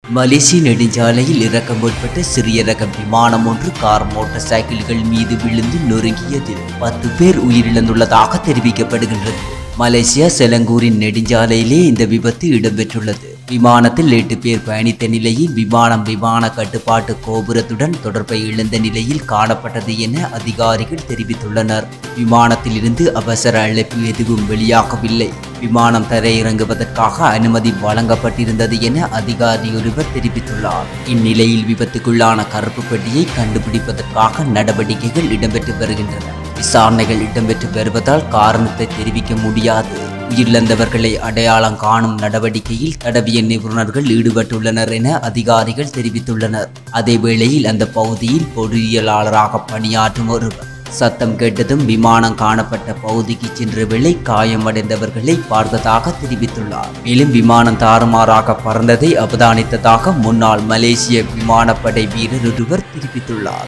மலேசிய நெடுஞ்சாலையில் இறக்க முற்பட்ட சிறிய ரக விமானம் ஒன்று கார் மோட்டார் சைக்கிள்கள் மீது விழுந்து நொறுங்கியதில் பத்து பேர் உயிரிழந்துள்ளதாக தெரிவிக்கப்படுகின்றது மலேசியா செலங்கூரின் நெடுஞ்சாலையிலே இந்த விபத்து இடம்பெற்றுள்ளது விமானத்தில் எட்டு பேர் பயணித்த நிலையில் விமானம் விமான கட்டுப்பாட்டு கோபுரத்துடன் தொடர்பை இழந்த நிலையில் காணப்பட்டது என அதிகாரிகள் தெரிவித்துள்ளனர் விமானத்தில் இருந்து அவசர அழைப்பு எதுவும் வெளியாகவில்லை விமானம் தரையிறங்குவதற்காக அனுமதி வழங்கப்பட்டிருந்தது என அதிகாரி ஒருவர் தெரிவித்துள்ளார் இந்நிலையில் விபத்துக்குள்ளான கருப்பு பெட்டியை கண்டுபிடிப்பதற்காக நடவடிக்கைகள் இடம்பெற்று வருகின்றன விசாரணைகள் இடம்பெற்று வருவதால் காரணத்தை தெரிவிக்க முடியாது உயிரிழந்தவர்களை அடையாளம் காணும் நடவடிக்கையில் தடவிய நிபுணர்கள் ஈடுபட்டுள்ளனர் என அதிகாரிகள் தெரிவித்துள்ளனர் அதேவேளையில் அந்த பகுதியில் பொறியியலாளராக பணியாற்றும் ஒருவர் சத்தம் கேட்டதும் விமானம் காணப்பட்ட பகுதிக்கு சென்ற வேளை காயமடைந்தவர்களை பார்த்ததாக தெரிவித்துள்ளார் மேலும் விமானம் தாறுமாறாக பறந்ததை அவதானித்ததாக முன்னாள் மலேசிய விமானப்படை வீரர் ஒருவர் தெரிவித்துள்ளார்